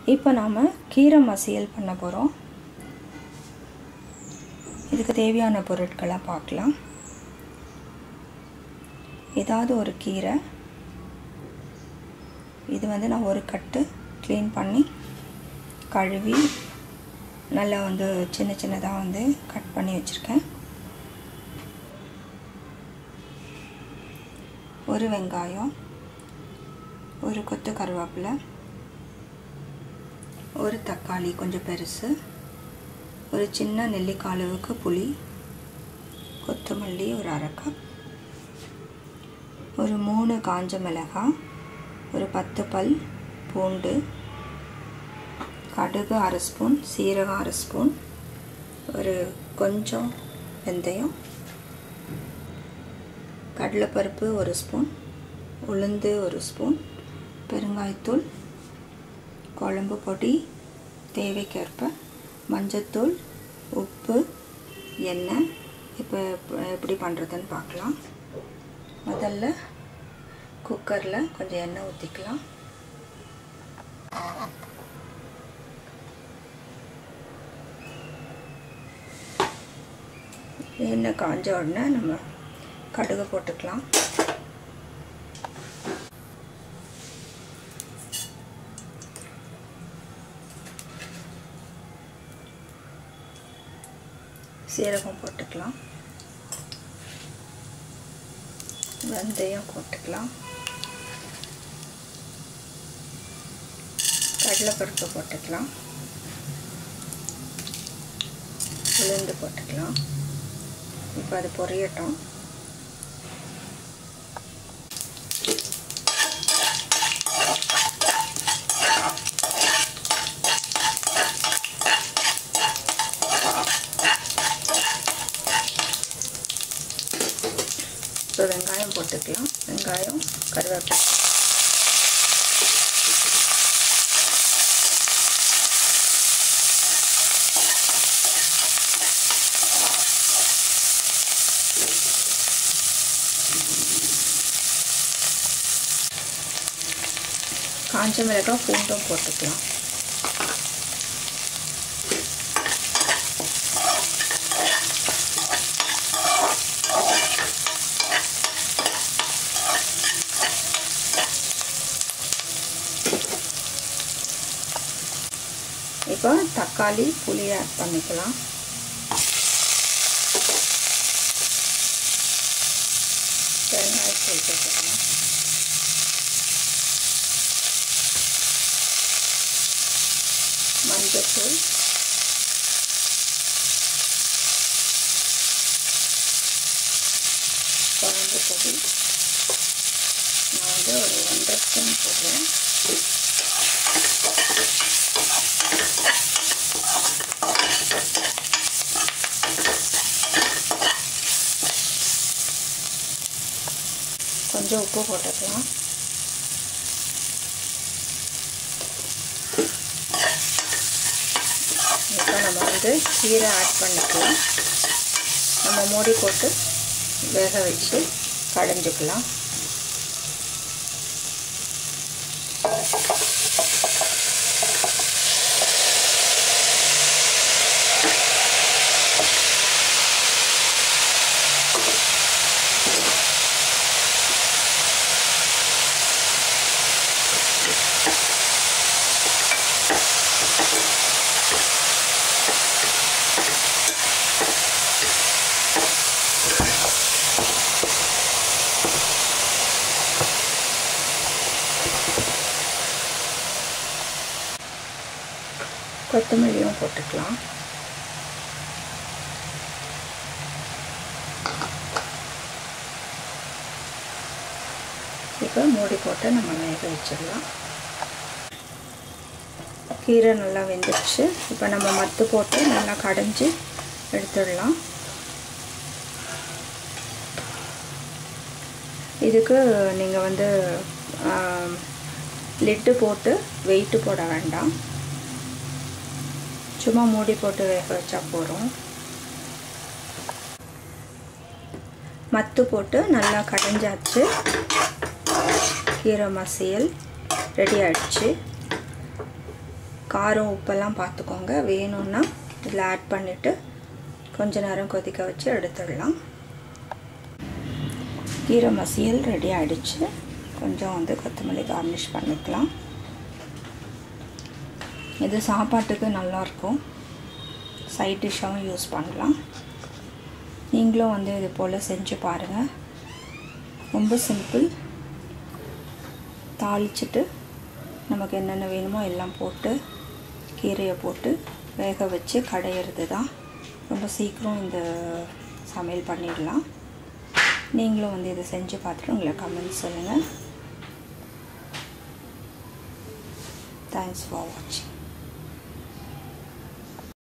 இப்போ நாம் கீரை மசியல் பண்ண போகிறோம் இதுக்கு தேவையான பொருட்களை பார்க்கலாம் ஏதாவது ஒரு கீரை இது வந்து நான் ஒரு கட்டு க்ளீன் பண்ணி கழுவி நல்லா வந்து சின்ன சின்னதாக வந்து கட் பண்ணி வச்சுருக்கேன் ஒரு வெங்காயம் ஒரு கொத்து கருவேப்பிலை ஒரு தக்காளி கொஞ்சம் பெருசு ஒரு சின்ன நெல்லிக்காய் அளவுக்கு புளி கொத்தமல்லி ஒரு அரை கப் ஒரு மூணு காஞ்ச மிளகாய் ஒரு பத்து பல் பூண்டு கடுகு அரை ஸ்பூன் சீரகம் அரை ஸ்பூன் ஒரு கொஞ்சம் வெந்தயம் கடலைப்பருப்பு ஒரு ஸ்பூன் உளுந்து ஒரு ஸ்பூன் பெருங்காயத்தூள் குழம்பு பொடி தேவைக்கேற்ப மஞ்சத்தூள் உப்பு எண்ணெய் இப்போ எப்படி பண்ணுறதுன்னு பார்க்கலாம் முதல்ல குக்கரில் கொஞ்சம் எண்ணெய் ஊற்றிக்கலாம் எண்ணெய் காஞ்ச உடனே நம்ம கடுகு போட்டுக்கலாம் சீரகம் போட்டுக்கலாம் வெந்தயம் போட்டுக்கலாம் கடலைப்பருப்பு போட்டுக்கலாம் உளுந்து போட்டுக்கலாம் இப்போ அது பொரியட்டும் இப்போ வெங்காயம் போட்டுக்கலாம் வெங்காயம் கருவேப்பிலை காஞ்ச மிளகாய் பூண்டும் போட்டுக்கலாம் இப்போ தக்காளி புளி ஆட் பண்ணிக்கலாம் வெங்காயம் சேர்த்துக்கலாம் மஞ்சத்தூள் குழம்பு பொடி நான் வந்து ஒரு ஒன்றரை ஸ்பூன் போடுறேன் கொஞ்சம் உப்பு போட்டுக்கலாம் இப்போ நம்ம வந்து கீரை ஆட் பண்ணிக்கலாம் நம்ம மூடி போட்டு வேக வச்சு கடைஞ்சிக்கலாம் கொத்தமல்லியும் போட்டுக்கலாம் இப்போ மூடி போட்டு நம்ம வேக வச்சிடலாம் கீரை நல்லா வெந்துடுச்சு இப்போ நம்ம மத்து போட்டு நல்லா கடைஞ்சி எடுத்துடலாம் இதுக்கு நீங்கள் வந்து லிட்டு போட்டு வெயிட்டு போட வேண்டாம் சும்மா மூடி போட்டு வேக வச்சா போகிறோம் மத்து போட்டு நல்லா கடைஞ்சாச்சு கீரை மசியல் ரெடி ஆயிடுச்சு காரம் உப்பெல்லாம் பார்த்துக்கோங்க வேணும்னா இதில் ஆட் பண்ணிவிட்டு கொஞ்ச நேரம் கொதிக்க வச்சு எடுத்துடலாம் கீரை மசியல் ரெடி ஆகிடுச்சு கொஞ்சம் வந்து கொத்தமல்லி கார்னிஷ் பண்ணிக்கலாம் இது சாப்பாட்டுக்கு நல்லாயிருக்கும் சைட் டிஷ்ஷாகவும் யூஸ் பண்ணலாம் நீங்களும் வந்து இது போல் செஞ்சு பாருங்கள் ரொம்ப சிம்பிள் தாளிச்சிட்டு நமக்கு என்னென்ன வேணுமோ எல்லாம் போட்டு கீரையை போட்டு வேக வச்சு கடையிறது தான் ரொம்ப சீக்கிரம் இந்த சமையல் பண்ணிடலாம் நீங்களும் வந்து இதை செஞ்சு பார்த்துட்டு உங்களை கமெண்ட் சொல்லுங்கள் தேங்க்ஸ் ஃபார் வாட்சிங்